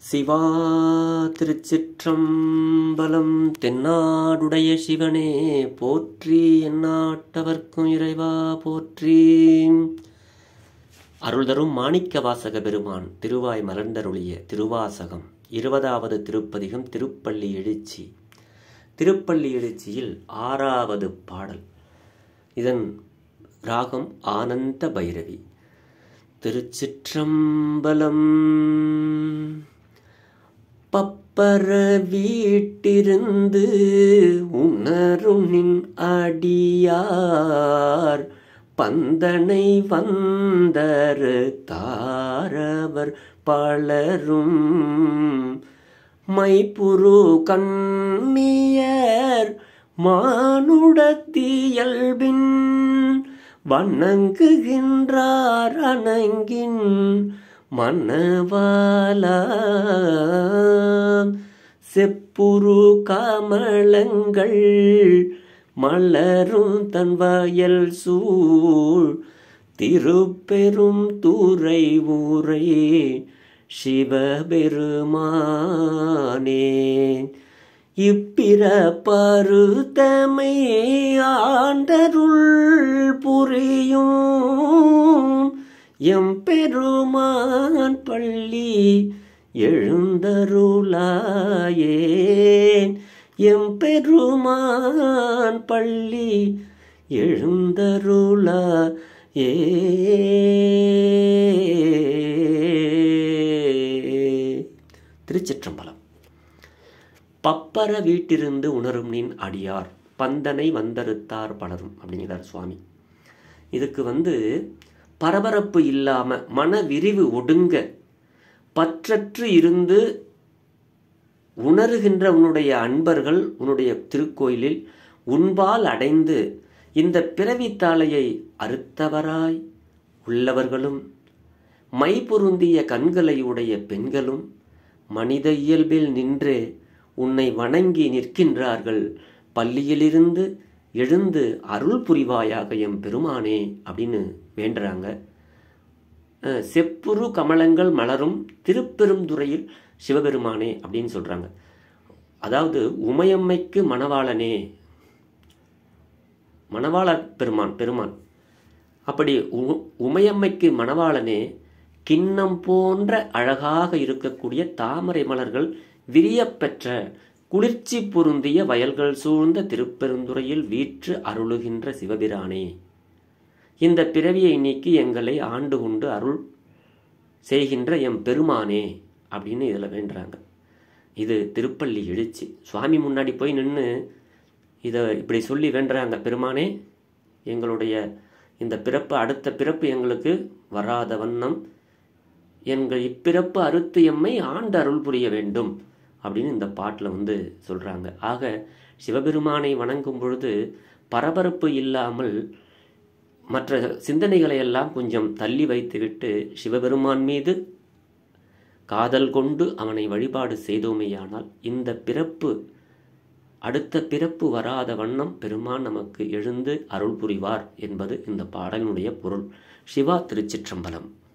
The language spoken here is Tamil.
சிவா திருச்சிற்றம்பலம் தென்னாடுடைய சிவனே போற்றி எந்நாட்டவர்க்கும் இறைவா போற்றி அருள் தரும் மாணிக்க வாசக பெருமான் திருவாய் மலர்ந்தருளிய திருவாசகம் இருபதாவது திருப்பதிகம் திருப்பள்ளி எழுச்சி திருப்பள்ளி எழுச்சியில் ஆறாவது பாடல் இதன் ராகம் ஆனந்த பைரவி திருச்சிற்றம்பலம் பப்பர வீட்டிருந்து உணரும் நின் அடியார் பந்தனை வந்தரு தாரவர் பலரும் மைப்புரு கண்ணியர் மானுடத்தியல்பின் வணங்குகின்றார் அணங்கின் மன்னவாலா செப்புரு கமலங்கள் மலரும் தன் வயல் சூழ் திருப்பெரும் துறை ஊரை சிவபெருமானே இப்பிறப்பருத்தமை ஆண்டருள் புரியும் எம்பெருமான் பள்ளி எழுந்தருளாயேன் எம்பெருமான் பள்ளி எழுந்தருளா ஏ திருச்சிற்றம்பலம் பப்பர வீட்டிருந்து உணரும் நின் அடியார் பந்தனை வந்தறுத்தார் பலரும் அப்படிங்கிறார் சுவாமி இதுக்கு வந்து பரபரப்பு இல்லாம மன விரிவு ஒடுங்க பற்றற்று இருந்து உணர்கின்ற உன்னுடைய அன்பர்கள் உன்னுடைய திருக்கோயிலில் உன்பால் அடைந்து இந்த பிறவி தாளையை அறுத்தவராய் உள்ளவர்களும் மை பொருந்திய கண்களை உடைய பெண்களும் மனித இயல்பில் நின்று உன்னை வணங்கி நிற்கின்றார்கள் பள்ளியிலிருந்து எழுந்து அருள் புரிவாயாக எம் பெருமானே அப்படின்னு வேண்டுறாங்க செப்புரு கமலங்கள் மலரும் திருப்பெருந்துறையில் சிவபெருமானே அப்படின்னு சொல்றாங்க அதாவது உமையம்மைக்கு மணவாளனே மணவாள பெருமான் பெருமான் அப்படி உமையம்மைக்கு மணவாளனே கிண்ணம் போன்ற அழகாக இருக்கக்கூடிய தாமரை மலர்கள் விரியப்பெற்ற குளிர்ச்சி பொருந்திய வயல்கள் சூழ்ந்த திருப்பெருந்துறையில் வீற்று அருளுகின்ற சிவபிரானே இந்த பிறவியை நீக்கி எங்களை ஆண்டு கொண்டு அருள் செய்கின்ற எம் பெருமானே அப்படின்னு இதில் வேண்டுறாங்க இது திருப்பள்ளி எழுச்சி சுவாமி முன்னாடி போய் நின்று இதை இப்படி சொல்லி வேண்டுறாங்க பெருமானே எங்களுடைய இந்த பிறப்பு அடுத்த பிறப்பு எங்களுக்கு வராத வண்ணம் எங்கள் இப்பிறப்பு அறுத்து எம்மை ஆண்டு அருள் புரிய வேண்டும் அப்படின்னு இந்த பாட்டில் வந்து சொல்கிறாங்க ஆக சிவபெருமானை வணங்கும் பொழுது பரபரப்பு இல்லாமல் மற்ற சிந்தனைகளை எல்லாம் கொஞ்சம் தள்ளி வைத்துவிட்டு சிவபெருமான் மீது காதல் கொண்டு அவனை வழிபாடு செய்தோமேயானால் இந்த பிறப்பு அடுத்த பிறப்பு வராத வண்ணம் பெருமான் நமக்கு எழுந்து அருள் புரிவார் என்பது இந்த பாடலினுடைய பொருள் சிவா திருச்சிற்றம்பலம்